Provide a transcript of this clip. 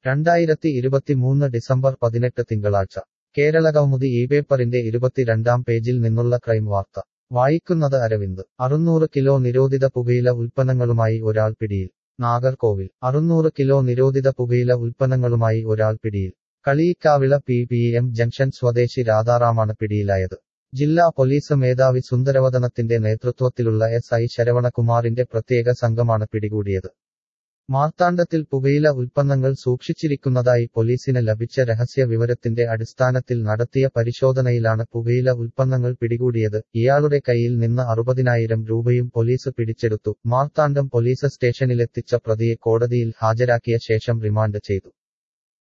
രണ്ടായിരത്തി ഇരുപത്തിമൂന്ന് ഡിസംബർ പതിനെട്ട് തിങ്കളാഴ്ച കേരളകൗമുദി ഈ പേപ്പറിന്റെ ഇരുപത്തിരണ്ടാം പേജിൽ നിന്നുള്ള ക്രൈം വാർത്ത വായിക്കുന്നത് അരവിന്ദ് അറുന്നൂറ് കിലോ നിരോധിത പുകയില ഉൽപ്പന്നങ്ങളുമായി ഒരാൾ പിടിയിൽ നാഗർകോവിൽ അറുന്നൂറ് കിലോ നിരോധിത പുകയില ഉൽപ്പന്നങ്ങളുമായി ഒരാൾ പിടിയിൽ Kaliyikkavila P P M junction സ്വദേശി രാധാറാമാണ് പിടിയിലായത് ജില്ലാ പോലീസ് മേധാവി സുന്ദരവദനത്തിന്റെ നേതൃത്വത്തിലുള്ള എസ് ഐ ശരവണകുമാറിന്റെ പ്രത്യേക സംഘമാണ് പിടികൂടിയത് മാർത്താണ്ഡത്തിൽ പുകയില ഉൽപ്പന്നങ്ങൾ സൂക്ഷിച്ചിരിക്കുന്നതായി പോലീസിന് ലഭിച്ച രഹസ്യ വിവരത്തിന്റെ അടിസ്ഥാനത്തിൽ നടത്തിയ പരിശോധനയിലാണ് പുകയില ഉൽപ്പന്നങ്ങൾ പിടികൂടിയത് ഇയാളുടെ കയ്യിൽ നിന്ന് അറുപതിനായിരം രൂപയും പോലീസ് പിടിച്ചെടുത്തു മാർത്താണ്ഡം പോലീസ് സ്റ്റേഷനിലെത്തിച്ച പ്രതിയെ കോടതിയിൽ ഹാജരാക്കിയ ശേഷം റിമാൻഡ് ചെയ്തു